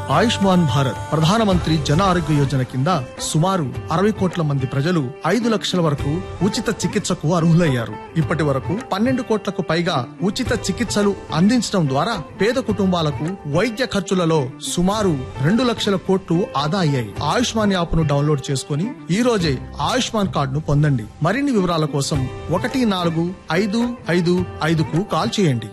ఆయుష్మాన్ భారత్ ప్రధానమంత్రి జన ఆరోగ్య యోజన కింద సుమారు అరవై కోట్ల మంది ప్రజలు ఐదు లక్షల వరకు ఉచిత చికిత్సకు అర్హులయ్యారు ఇప్పటి వరకు పన్నెండు కోట్లకు పైగా ఉచిత చికిత్సలు అందించడం ద్వారా పేద కుటుంబాలకు వైద్య ఖర్చులలో సుమారు రెండు లక్షల కోట్లు ఆదా అయ్యాయి ఆయుష్మాన్ యాప్ ను డౌన్లోడ్ చేసుకుని ఈ రోజే ఆయుష్మాన్ కార్డును పొందండి మరిన్ని వివరాల కోసం ఒకటి నాలుగు ఐదు ఐదు ఐదుకు కాల్ చేయండి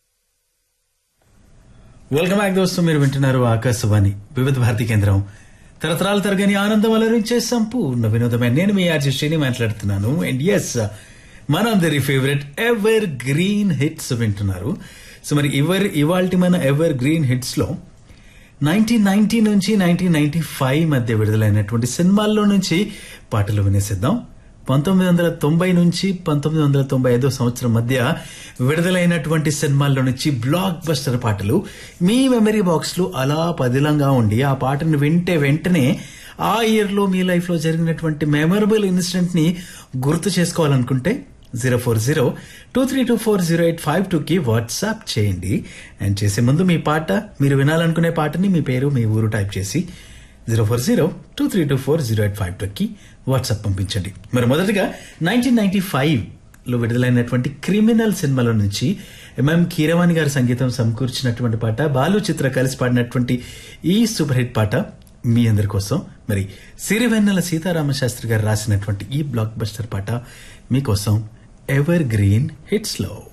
వెల్కమ్ బ్యాక్ దోస్తు మీరు వింటున్నారు ఆకాశవాణి వివిధ భారతి కేంద్రం తరతరాలు తరగని ఆనందం అలరించే సంపూర్ణ వినోదమే నేను మీ ఆర్జే శ్రేణి మాట్లాడుతున్నాను అండ్ ఎస్ మనందరి ఫేవరెట్ ఎవర్ గ్రీన్ హిట్స్ వింటున్నారు సో మరి ఎవర్ ఇవాల్టి మన ఎవర్ గ్రీన్ హిట్స్ లో నైన్టీన్ నైన్టీ నుంచి నైన్టీన్ నైన్టీ ఫైవ్ మధ్య విడుదలైనటువంటి సినిమాల్లో నుంచి పాటలు వినేసిద్దాం పంతొమ్మిది వందల తొంభై నుంచి పంతొమ్మిది వందల తొంభై ఐదో సంవత్సరం మధ్య విడుదలైనటువంటి సినిమాల్లో నుంచి బ్లాక్ బస్టర్ పాటలు మీ మెమరీ బాక్స్ లో అలా పదిలంగా ఉండి ఆ పాటను వింటే వెంటనే ఆ ఇయర్ లో మీ లైఫ్ లో జరిగినటువంటి మెమరబుల్ ఇన్సిడెంట్ ని గుర్తు చేసుకోవాలనుకుంటే zero four zero two three two four zero eight five two కి వాట్సాప్ చేయండి అండ్ చేసే ముందు మీ పాట మీరు వినాలనుకునే పాటని మీ పేరు మీ ఊరు టైప్ చేసి zero four zero two three two four zero eight five టూకి వాట్సాప్ పంపించండి మరి మొదటగా నైన్టీన్ నైన్టీ ఫైవ్ లో విడుదలైనటువంటి క్రిమినల్ సినిమాల నుంచి ఎంఎం కీరవాణి గారి సంగీతం సమకూర్చినటువంటి పాట బాలు చిత్ర కలిసి పాడినటువంటి ఈ సూపర్ హిట్ పాట మీ అందరి కోసం మరి సిరివెన్నెల సీతారామ శాస్త్రి గారు రాసినటువంటి ఈ బ్లాక్ బస్టర్ పాట మీకోసం ఎవర్ గ్రీన్ హిట్స్ లో